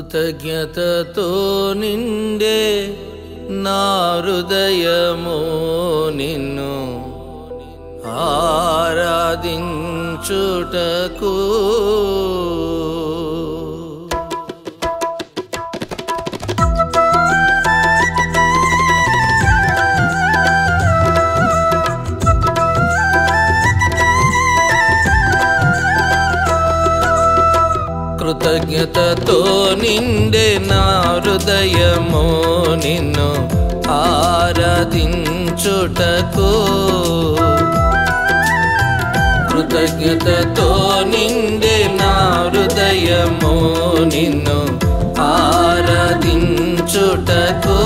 కృతజ్ఞతతో నిండే నా హృదయము నిన్ను ఆరాధించుటకు కృతజ్ఞతతో నిండే నా హృదయము నిన్ను ఆరాధించుటకు కృతజ్ఞతతో నిండే నా హృదయము నిన్ను ఆరాధించుటకు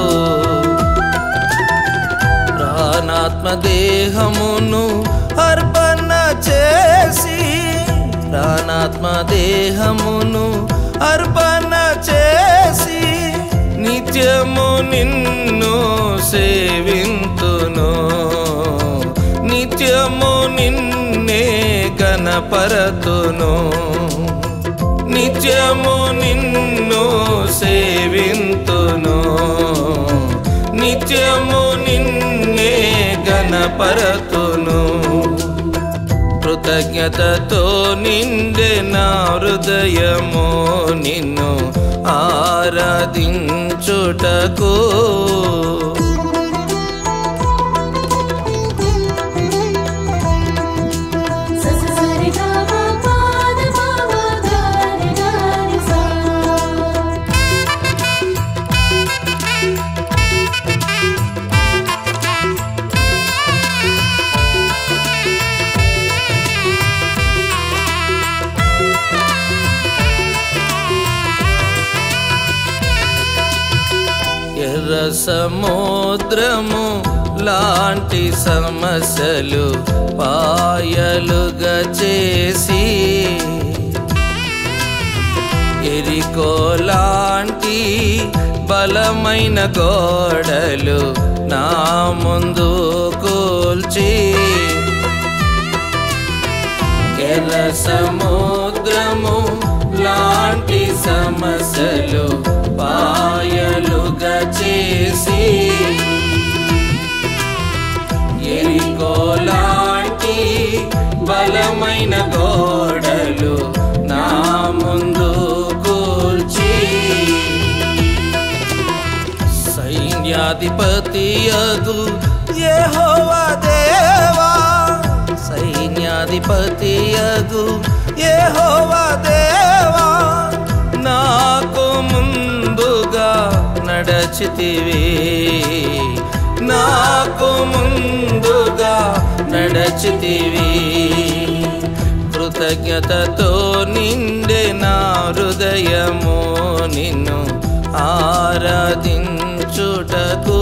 ప్రాణాత్మ దేహమును అర్పణ చేసి ప్రాణాత్మ దేహమును అర్పణ చేసి నిత్యము నిన్ను సేవింతును నిత్యము నిన్నే గణపరతును నిత్యము నిన్ను సేవింతును నిత్యము నిన్నే గణపరతును కృతజ్ఞతతో నిండే నా హృదయము నిన్ను ఆరాధించుటకు ససరి గమ పాద మమ గరి గరి సా ఎర్ర సముద్రము లాంటి సమస్యలు పాయలుగా చేసి ఎరికో లాంటి బలమైన గోడలు నా ముందు కూల్చి ఎర్ర సముద్రము లాంటి సమస్యలు పాయలుగా చేసి ఎరికో లాంటి బలమైన గోడలు నా ముందు కూల్చి సైన్యాధిపతి అగు యెహోవా దేవా సైన్యాధిపతి అగు యెహోవా దేవా నాకు ముందుగా నడచితివి నాకు ముందుగా నడచితివి కృతజ్ఞతతో నిండే నా హృదయము నిన్ను ఆరాధించుటకు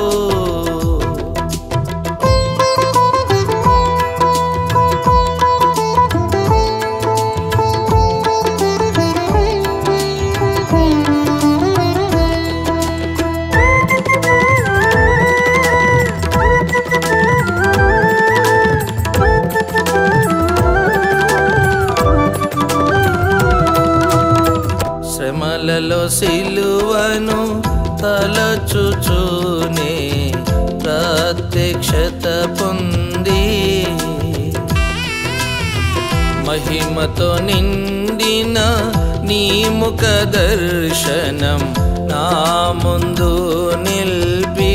శ్రమలలో సిలువను తలచుచూనే ప్రత్యక్షత పొంది మహిమతో నిండిన నీ ముఖ దర్శనం నా ముందు నిల్పి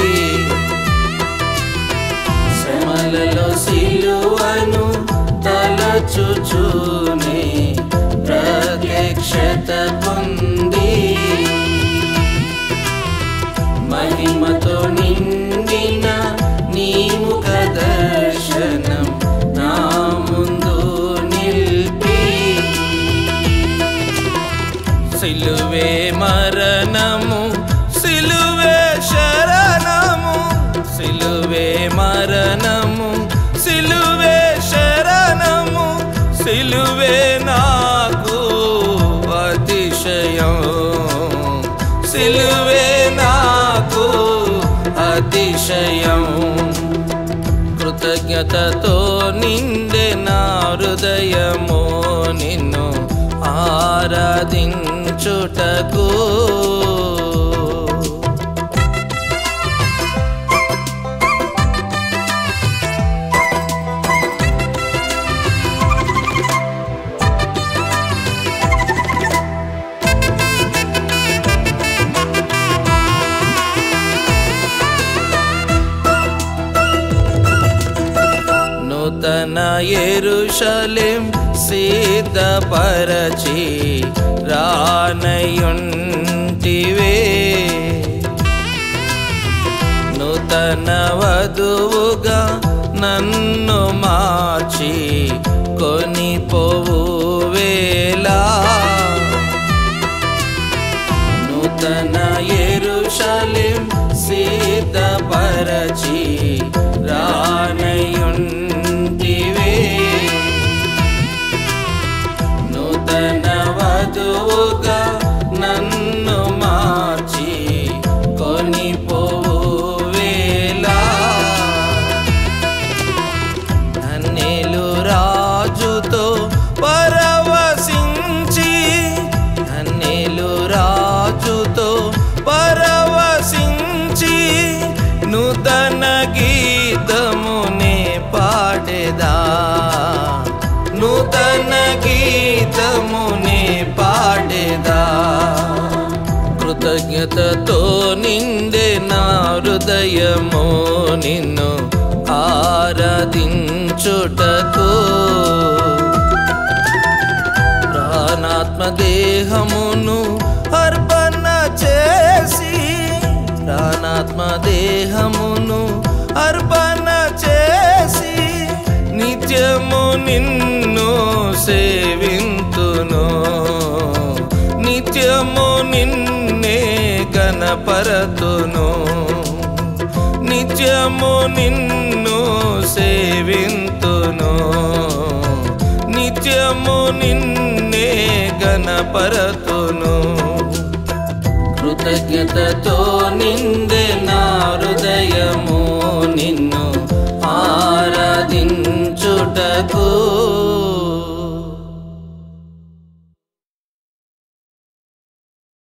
శ్రమలలో సిలువను తలచుచూనే ప్రత్యక్షత పొంది మహిమతో నిండిన నీ ముఖ దర్శనం నా ముందు నిల్పి సిలువే మరణము సిలువే శరణము సిలువే మరణము సిలువే శరణము సిలువే నాకు అతిశయం సిలువే నాకు అతిశయం కృతజ్ఞతతో నిండే నా హృదయము నిన్ను ఆరాధించుటకు ఆరాధించుటకు నూతన ఎరుషలేం సిద్ధపరచి రానయుంటివే నూతన వధువుగా నన్ను మార్చి కొనిపోవు వేలా నూతన ఎరుషలేం సిద్ధపరచి రానయుంటివే నూతన వధువుగా నన్ను మార్చి కొనిపోవు వేలా అన్నేలు రాజుతో పరవశించి అన్నేలు రాజుతో పరవశించి నూతన గీతమునే పాడేదా నూతన గీతమునే పాడేదా కృతజ్ఞతతో నిండే నా హృదయము నిన్ను ఆరాధించుటకు ప్రాణాత్మ దేహమును అర్పణ చేసి ప్రాణాత్మ దేహమును అర్పణ చేసి నిత్యము నిన్ను సేవింతును నిత్యము నిన్నే గణపరతును నిత్యము నిన్ను సేవింతును నిత్యము నిన్నే గణపరతును కృతజ్ఞతతో నిందే నా